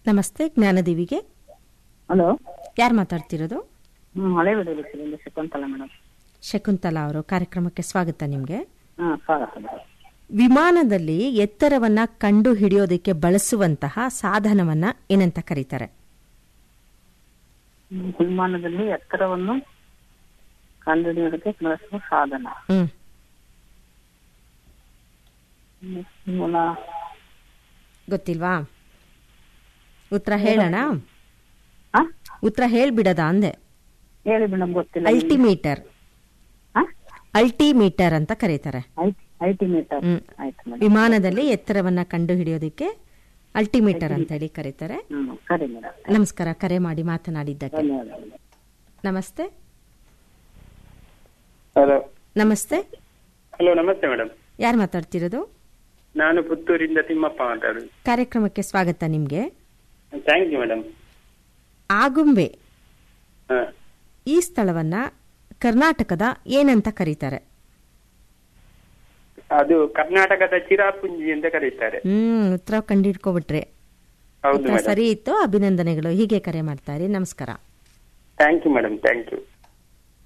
ನಮಸ್ತೆ ಜ್ಞಾನದೇವಿಗೆ ಹಲೋ ಯಾರು ಮಾತಾಡ್ತಿರೋದು ಹ್ಞೂ ಹಳೆ ಬಿಡಲಿಕ್ಕೆ ಶಕುಂತಲ ಮೇಡಮ್ ಶಕುಂತಲಾ ಅವರು ಕಾರ್ಯಕ್ರಮಕ್ಕೆ ಸ್ವಾಗತ ನಿಮಗೆ ಹಾಂ ಸ್ವಾಗತ ಮೇಡಮ್ ವಿಮಾನದಲ್ಲಿ ಎತ್ತರವನ್ನ ಕಂಡು ಹಿಡಿಯೋದಕ್ಕೆ ಬಳಸುವಂತಹ ಸಾಧನವನ್ನ ಏನಂತ ಕರೀತಾರೆ ವಿಮಾನದಲ್ಲಿ ಎತ್ತರವನ್ನು ಕಂಡುಹಿಡಿಯೋದಕ್ಕೆ ಬಳಸುವ ಸಾಧನ ಹ್ಮ್ ಮೂಲ ಗೊತ್ತಿಲ್ವಾ ಉತ್ತರ ಹೇಳೋಣ ಹಾಂ ಉತ್ತರ ಹೇಳ್ಬಿಡದ ಅಂದೆ ಹೇಳಿ ಮೇಡಮ್ ಗೊತ್ತಿಲ್ಲ ಅಲ್ಟಿಮೀಟರ್ ಹಾಂ ಅಲ್ಟಿಮೀಟರ್ ಅಂತ ಕರೀತಾರೆ ಐಟಿ ಐಟಿ ಮೀಟರ್ ಹ್ಮ್. ಆಯ್ತು ಮೇಡಮ್ ವಿಮಾನದಲ್ಲಿ ಎತ್ತರವನ್ನ ಕಂಡು ಹಿಡಿಯೋದಕ್ಕೆ ಅಲ್ಟಿಮೀಟರ್ ಅಂತ ಹೇಳಿ ಕರೀತಾರೆ ಹ್ಞೂ ಸರಿ ಮೇಡಮ್ ನಮಸ್ಕಾರ ಕರೆ ಮಾಡಿ ಮಾತನಾಡಿದ್ದಕ್ಕೆ ಧನ್ಯವಾದಗಳು ನಮಸ್ತೆ ಹಲೋ ನಮಸ್ತೆ ಹಲೋ ನಮಸ್ತೆ ಮೇಡಮ್ ಯಾರು ಮಾತಾಡ್ತಿರೋದು ನಾನು ಪುತ್ತೂರಿಂದ ತಿಮ್ಮಪ್ಪ ಮಾತಾಡುದು ಕಾರ್ಯಕ್ರಮಕ್ಕೆ ಸ್ವಾಗತ ನಿಮ್ಗೆ ಥ್ಯಾಂಕ್ ಯು ಮೇಡಮ್ ಆಗುಂಬೆ ಹಾ ಈ ಸ್ಥಳವನ್ನ ಕರ್ನಾಟಕದ ಏನಂತ ಕರೀತಾರೆ ಅದು ಕರ್ನಾಟಕದ ಚಿರಾಪುಂಜಿ ಅಂತ ಕರೀತಾರೆ ಹ್ಮ್ ಉತ್ತರ ಕಂಡಿಡ್ಕೊಬಿಟ್ರೆ ಹೌದು ಉತ್ತರ ಮೇಡಮ್ ಸರಿ ಇತ್ತು ಅಭಿನಂದನೆಗಳು ಹೀಗೆ ಕರೆ ಮಾಡ್ತಾರೆ ನಮಸ್ಕಾರ thank you madam thank you